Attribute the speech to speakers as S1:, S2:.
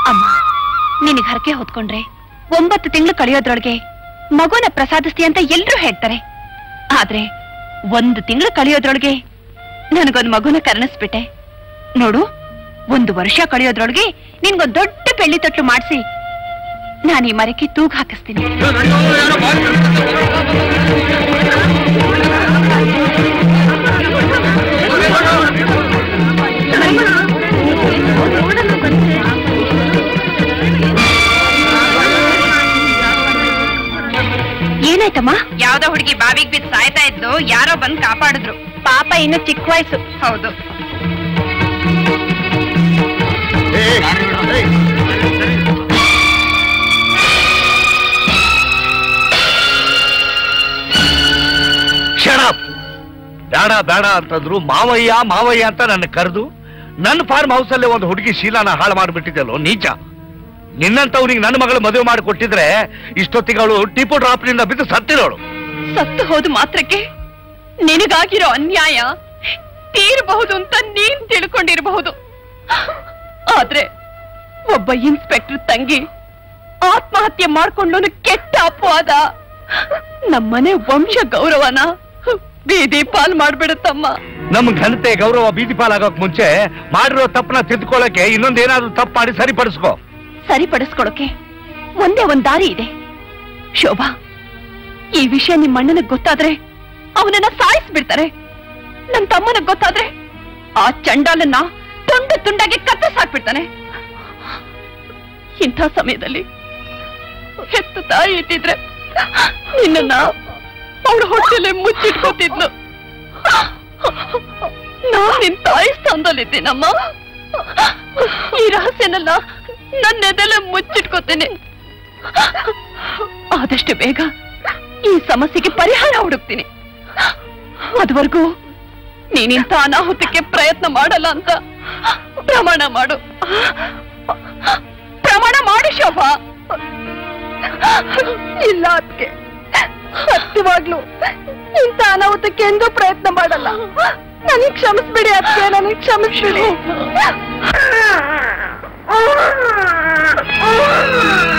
S1: ಅಮ್ಮ ನಿನಗ್ ಹರಕೆ ಹೊತ್ಕೊಂಡ್ರೆ ಒಂಬತ್ತು ತಿಂಗಳು ಕಳೆಯೋದ್ರೊಳಗೆ ಮಗುನ ಪ್ರಸಾದಿಸ್ತಿ ಅಂತ ಎಲ್ರೂ ಹೇಳ್ತಾರೆ ಆದ್ರೆ ಒಂದು ತಿಂಗಳು ಕಳೆಯೋದ್ರೊಳಗೆ ನನಗೊಂದು ಮಗುನ ಕರ್ಣಿಸ್ಬಿಟ್ಟೆ ನೋಡು ಒಂದು ವರ್ಷ ಕಳೆಯೋದ್ರೊಳಗೆ ನಿನ್ಗೊಂದ್ ದೊಡ್ಡ ಬೆಳ್ಳಿ ತೊಟ್ಲು ಮಾಡಿಸಿ ನಾನು ಈ ಮರಕ್ಕೆ ತೂಗ್ ಹಾಕಿಸ್ತೀನಿ ಏನಾಯ್ತಮ್ಮ
S2: ಯಾವ್ದೋ ಹುಡುಗಿ ಬಾವಿಗೆ ಬಿದ್ದು ಸಾಯ್ತಾ ಇದ್ದು ಯಾರೋ ಬಂದ್ ಕಾಪಾಡಿದ್ರು
S1: ಪಾಪ ಇನ್ನು ಚಿಕ್ಕ ವಯಸ್ಸು
S2: ಹೌದು
S3: ಶಡಪ್ ಬೇಡ ಬೇಡ ಅಂತಂದ್ರು ಮಾವಯ್ಯ ಮಾವಯ್ಯ ಅಂತ ನನ್ನ ಕರೆದು ನನ್ನ ಫಾರ್ಮ್ ಹೌಸ್ ಅಲ್ಲೇ ಒಂದು ಹುಡುಗಿ ಶೀಲಾನ ಹಾಳು ಮಾಡಿಬಿಟ್ಟಿದ್ದಲ್ಲೋ ನೀಚ ನಿನ್ನಂತವ್ರಿಗೆ ನನ್ನ ಮಗಳು ಮದುವೆ ಮಾಡಿ ಕೊಟ್ಟಿದ್ರೆ ಇಷ್ಟೊತ್ತಿಗೆ ಅವಳು ಟಿಪು ಡ್ರಾಪ್ನಿಂದ ಬಿದ್ದು ಸತ್ತಿರೋಳು
S1: ಸತ್ತು ಹೋದ ಮಾತ್ರಕ್ಕೆ ನಿನಗಾಗಿರೋ ಅನ್ಯಾಯ ತೀರಬಹುದು ಅಂತ ನೀನ್ ತಿಳ್ಕೊಂಡಿರಬಹುದು ಆದ್ರೆ ಒಬ್ಬ ಇನ್ಸ್ಪೆಕ್ಟರ್ ತಂಗಿ ಆತ್ಮಹತ್ಯೆ ಮಾಡ್ಕೊಂಡು ಕೆಟ್ಟ ಅಪವಾದ ನಮ್ಮನೆ ವಂಶ ಗೌರವನ ಬೀದಿ ಪಾಲ್ ಮಾಡ್ಬಿಡುತ್ತಮ್ಮ
S3: ನಮ್ ಘನತೆ ಗೌರವ ಬೀದಿ ಪಾಲಾಗೋಕ್ ಮುಂಚೆ ಮಾಡಿರೋ ತಪ್ಪನ್ನ ತಿದ್ದುಕೊಳ್ಳಕ್ಕೆ ಇನ್ನೊಂದೇನಾದ್ರೂ ತಪ್ಪು ಮಾಡಿ ಸರಿಪಡಿಸ್ಕೋ
S1: ಸರಿಪಡಿಸ್ಕೊಳಕ್ಕೆ ಒಂದೇ ಒಂದ್ ದಾರಿ ಇದೆ ಶೋಭಾ ಈ ವಿಷಯ ನಿಮ್ಮ ಅಣ್ಣನಿಗೆ ಗೊತ್ತಾದ್ರೆ ಅವನನ್ನ ಸಾಯಿಸ್ಬಿಡ್ತಾರೆ ನನ್ ತಮ್ಮನಿಗೆ ಗೊತ್ತಾದ್ರೆ ಆ ಚಂಡಾಲನ್ನ ತುಂಡು ತುಂಡಾಗಿ ಕತ್ತರಿಸಾಕ್ಬಿಡ್ತಾನೆ ಇಂಥ ಸಮಯದಲ್ಲಿ ಹೆತ್ತು ತಾಯಿ ಇದ್ದಿದ್ರೆ ನಿನ್ನ ಅವಳ ಹೊಟ್ಟೆಲೆ ಮುಚ್ಚಿಟ್ಕೊತಿದ್ಲು ನಾನ್ ನಿನ್ ತಾಯಿ ಸ್ಥಾನದಲ್ಲಿದ್ದೀನಮ್ಮ ಈ ರಹಸ್ಯನೆಲ್ಲ ನನ್ನ ಎದೆಲೆ ಮುಚ್ಚಿಟ್ಕೋತೇನೆ ಆದಷ್ಟು ಬೇಗ ಈ ಸಮಸ್ಯೆಗೆ ಪರಿಹಾರ ಹುಡುಕ್ತೀನಿ ಅದುವರೆಗೂ ನೀನಿಂತ ಅನಾಹುತಕ್ಕೆ ಪ್ರಯತ್ನ ಮಾಡಲ್ಲ ಅಂತ ಪ್ರಮಾಣ ಮಾಡು ಪ್ರಮಾಣ ಮಾಡು ಶೋಭಾ ಇಲ್ಲ ಅದಕ್ಕೆ ಸತ್ಯವಾಗ್ಲು ಇಂಥ ಅನಾಹುತಕ್ಕೆ ಎಂದೂ ಪ್ರಯತ್ನ ಮಾಡಲ್ಲ ನನಗೆ ಕ್ಷಮಿಸ್ಬಿಡಿ ಅದಕ್ಕೆ ನನಗೆ ಕ್ಷಮಿಸ್ಬಿಡಿ